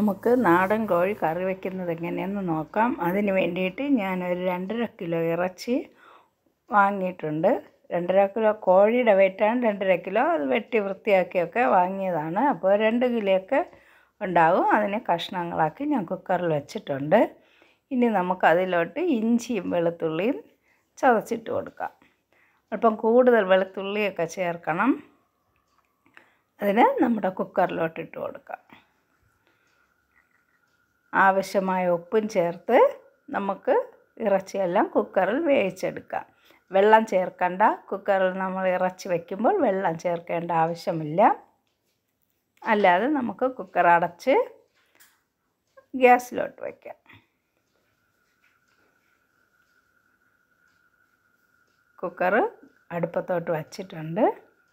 നമുക്ക് നാടൻ കോഴി കറി വയ്ക്കുന്നത് എങ്ങനെയെന്ന് നോക്കാം അതിന് വേണ്ടിയിട്ട് ഞാനൊരു രണ്ടര കിലോ ഇറച്ചി വാങ്ങിയിട്ടുണ്ട് രണ്ടര കിലോ കോഴിയുടെ വെയിറ്റാണ് രണ്ടര കിലോ അത് വെട്ടി വൃത്തിയാക്കിയൊക്കെ വാങ്ങിയതാണ് അപ്പോൾ രണ്ട് കിലോയൊക്കെ ഉണ്ടാകും അതിനെ കഷ്ണങ്ങളാക്കി ഞാൻ കുക്കറിൽ വെച്ചിട്ടുണ്ട് ഇനി നമുക്ക് അതിലോട്ട് ഇഞ്ചിയും വെളുത്തുള്ളിയും ചതച്ചിട്ട് കൊടുക്കാം അല്പം കൂടുതൽ വെളുത്തുള്ളിയൊക്കെ ചേർക്കണം അതിന് നമ്മുടെ കുക്കറിലോട്ട് ഇട്ട് കൊടുക്കാം ആവശ്യമായ ഉപ്പും ചേർത്ത് നമുക്ക് ഇറച്ചിയെല്ലാം കുക്കറിൽ വേവിച്ചെടുക്കാം വെള്ളം ചേർക്കണ്ട കുക്കറിൽ നമ്മൾ ഇറച്ചി വയ്ക്കുമ്പോൾ വെള്ളം ചേർക്കേണ്ട ആവശ്യമില്ല അല്ലാതെ നമുക്ക് കുക്കർ അടച്ച് ഗ്യാസിലോട്ട് വയ്ക്കാം കുക്കർ അടുപ്പത്തോട്ട് വച്ചിട്ടുണ്ട്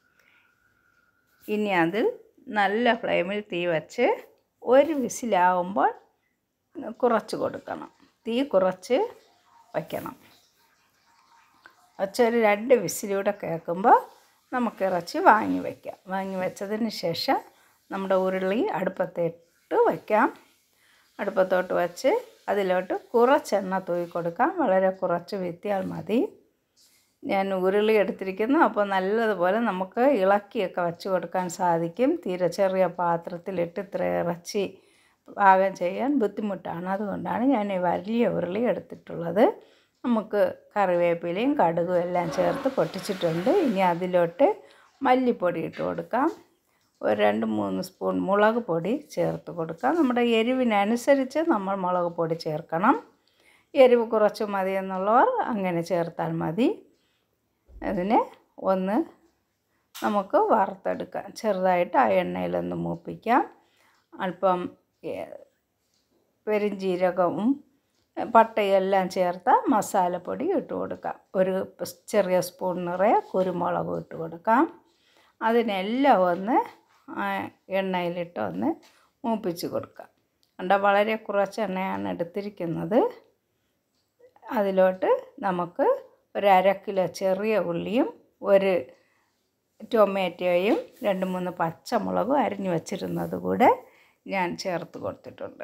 ഇനി അതിൽ നല്ല ഫ്ലെയിമിൽ തീ വച്ച് ഒരു വിസിലാവുമ്പോൾ കുറച്ച് കൊടുക്കണം തീ കുറച്ച് വയ്ക്കണം വച്ചൊരു രണ്ട് വിസിലൂടെ കേൾക്കുമ്പോൾ നമുക്ക് ഇറച്ചി വാങ്ങി വയ്ക്കാം വാങ്ങി വെച്ചതിന് ശേഷം നമ്മുടെ ഉരുളി അടുപ്പത്തിട്ട് വയ്ക്കാം അടുപ്പത്തോട്ട് വച്ച് അതിലോട്ട് കുറച്ച് എണ്ണ തൂക്കി കൊടുക്കാം വളരെ കുറച്ച് വിത്തിയാൽ മതി ഞാൻ ഉരുളി എടുത്തിരിക്കുന്നു അപ്പോൾ നല്ലതുപോലെ നമുക്ക് ഇളക്കിയൊക്കെ വെച്ച് കൊടുക്കാൻ സാധിക്കും തീരെ ചെറിയ പാത്രത്തിലിട്ട് ഇത്ര ഇറച്ചി പാകം ചെയ്യാൻ ബുദ്ധിമുട്ടാണ് അതുകൊണ്ടാണ് ഞാൻ ഈ വലിയ ഉരുളി എടുത്തിട്ടുള്ളത് നമുക്ക് കറിവേപ്പിലയും കടുകും എല്ലാം ചേർത്ത് പൊട്ടിച്ചിട്ടുണ്ട് ഇനി അതിലോട്ട് മല്ലിപ്പൊടി ഇട്ട് കൊടുക്കാം ഒരു രണ്ട് മൂന്ന് സ്പൂൺ മുളക് പൊടി ചേർത്ത് കൊടുക്കാം നമ്മുടെ എരിവിനനുസരിച്ച് നമ്മൾ മുളക് പൊടി ചേർക്കണം എരിവ് കുറച്ച് മതി എന്നുള്ളവർ അങ്ങനെ ചേർത്താൽ മതി അതിനെ ഒന്ന് നമുക്ക് വറുത്തെടുക്കാം ചെറുതായിട്ട് ആ എണ്ണയിലൊന്ന് മൂപ്പിക്കാം അല്പം പെരിഞ്ജീരകവും പട്ടയും എല്ലാം ചേർത്ത മസാലപ്പൊടി ഇട്ട് കൊടുക്കാം ഒരു ചെറിയ സ്പൂൺ നിറയെ കുരുമുളകും ഇട്ട് കൊടുക്കാം അതിനെല്ലാം ഒന്ന് എണ്ണയിലിട്ട് ഒന്ന് മൂപ്പിച്ച് കൊടുക്കാം കണ്ട വളരെ കുറച്ച് എണ്ണയാണ് എടുത്തിരിക്കുന്നത് അതിലോട്ട് നമുക്ക് ഒരു അര കിലോ ചെറിയ ഉള്ളിയും ഒരു ടൊമാറ്റോയും രണ്ട് മൂന്ന് പച്ചമുളകും അരിഞ്ഞു വച്ചിരുന്നത് കൂടെ ഞാൻ ചേർത്ത് കൊടുത്തിട്ടുണ്ട്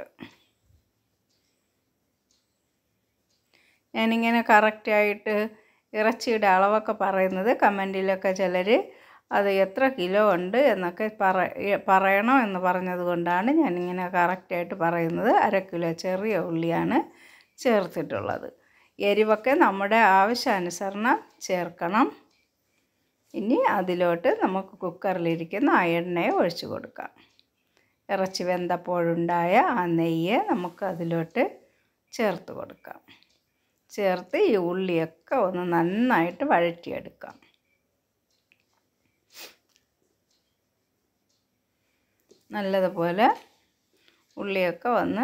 ഞാനിങ്ങനെ കറക്റ്റായിട്ട് ഇറച്ചിയുടെ അളവൊക്കെ പറയുന്നത് കമൻറ്റിലൊക്കെ ചിലർ അത് എത്ര കിലോ ഉണ്ട് എന്നൊക്കെ പറ പറയണം എന്ന് പറഞ്ഞത് കൊണ്ടാണ് ഞാനിങ്ങനെ കറക്റ്റായിട്ട് പറയുന്നത് അര കിലോ ചെറിയ ഉള്ളിയാണ് ചേർത്തിട്ടുള്ളത് എരിവൊക്കെ നമ്മുടെ ആവശ്യാനുസരണം ചേർക്കണം ഇനി അതിലോട്ട് നമുക്ക് കുക്കറിലിരിക്കുന്ന ആ എണ്ണയെ ഒഴിച്ച് കൊടുക്കാം ഇറച്ചി വെന്തപ്പോഴുണ്ടായ ആ നെയ്യ് നമുക്ക് അതിലോട്ട് ചേർത്ത് കൊടുക്കാം ചേർത്ത് ഈ ഉള്ളിയൊക്കെ ഒന്ന് നന്നായിട്ട് വഴറ്റിയെടുക്കാം നല്ലതുപോലെ ഉള്ളിയൊക്കെ വന്ന്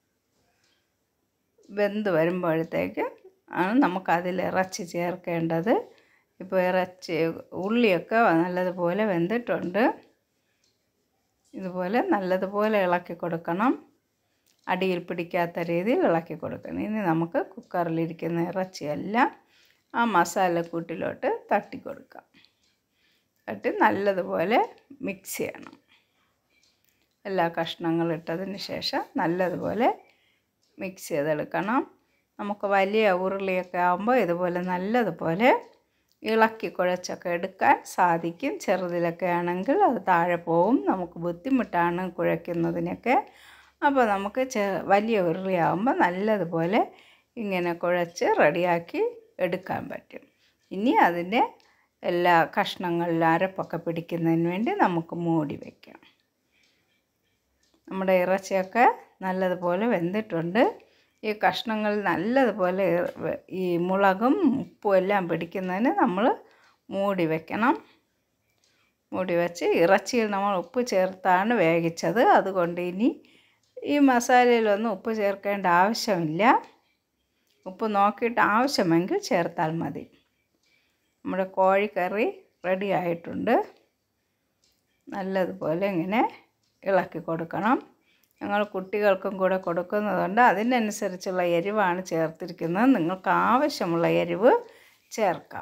വെന്ത് വരുമ്പോഴത്തേക്ക് ആണ് നമുക്കതിൽ ഇറച്ചി ചേർക്കേണ്ടത് ഇപ്പോൾ ഇറച്ചി ഉള്ളിയൊക്കെ നല്ലതുപോലെ വെന്തിട്ടുണ്ട് ഇതുപോലെ നല്ലതുപോലെ ഇളക്കി കൊടുക്കണം അടിയിൽ പിടിക്കാത്ത രീതിയിൽ ഇളക്കി കൊടുക്കണം ഇനി നമുക്ക് കുക്കറിലിരിക്കുന്ന ഇറച്ചിയെല്ലാം ആ മസാലക്കൂട്ടിലോട്ട് തട്ടി കൊടുക്കാം തട്ടി നല്ലതുപോലെ മിക്സ് ചെയ്യണം എല്ലാ കഷ്ണങ്ങളും ഇട്ടതിന് ശേഷം നല്ലതുപോലെ മിക്സ് ചെയ്തെടുക്കണം നമുക്ക് വലിയ ഉരുളിയൊക്കെ ആകുമ്പോൾ ഇതുപോലെ നല്ലതുപോലെ ഇളക്കി കുഴച്ചൊക്കെ എടുക്കാൻ സാധിക്കും ചെറുതിലൊക്കെ ആണെങ്കിൽ അത് താഴെ പോവും നമുക്ക് ബുദ്ധിമുട്ടാണ് കുഴയ്ക്കുന്നതിനൊക്കെ അപ്പോൾ നമുക്ക് ചെ വലിയ ഉരുളിയാകുമ്പോൾ നല്ലതുപോലെ ഇങ്ങനെ കുഴച്ച് റെഡിയാക്കി എടുക്കാൻ പറ്റും ഇനി അതിൻ്റെ എല്ലാ കഷ്ണങ്ങളിലും അരപ്പൊക്കെ പിടിക്കുന്നതിന് വേണ്ടി നമുക്ക് മൂടി വയ്ക്കാം നമ്മുടെ ഇറച്ചിയൊക്കെ നല്ലതുപോലെ വെന്തിട്ടുണ്ട് ഈ കഷ്ണങ്ങൾ നല്ലതുപോലെ ഈ മുളകും ഉപ്പും എല്ലാം പിടിക്കുന്നതിന് നമ്മൾ മൂടി വെക്കണം മൂടി വെച്ച് ഇറച്ചിയിൽ നമ്മൾ ഉപ്പ് ചേർത്താണ് വേവിച്ചത് അതുകൊണ്ട് ഇനി ഈ മസാലയിലൊന്നും ഉപ്പ് ചേർക്കേണ്ട ആവശ്യമില്ല ഉപ്പ് നോക്കിയിട്ട് ആവശ്യമെങ്കിൽ ചേർത്താൽ മതി നമ്മുടെ കോഴിക്കറി റെഡി ആയിട്ടുണ്ട് നല്ലതുപോലെ ഇങ്ങനെ ഇളക്കി കൊടുക്കണം ഞങ്ങൾ കുട്ടികൾക്കും കൂടെ കൊടുക്കുന്നതുകൊണ്ട് അതിനനുസരിച്ചുള്ള എരിവാണ് ചേർത്തിരിക്കുന്നത് നിങ്ങൾക്ക് ആവശ്യമുള്ള എരിവ് ചേർക്കാം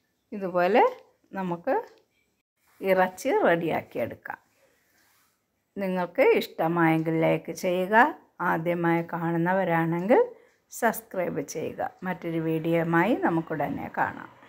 ഇതുപോലെ നമുക്ക് ഇറച്ചി റെഡിയാക്കിയെടുക്കാം നിങ്ങൾക്ക് ഇഷ്ടമായെങ്കിൽ ലൈക്ക് ചെയ്യുക ആദ്യമായി കാണുന്നവരാണെങ്കിൽ സബ്സ്ക്രൈബ് ചെയ്യുക മറ്റൊരു വീഡിയോയുമായി നമുക്കുടനെ കാണാം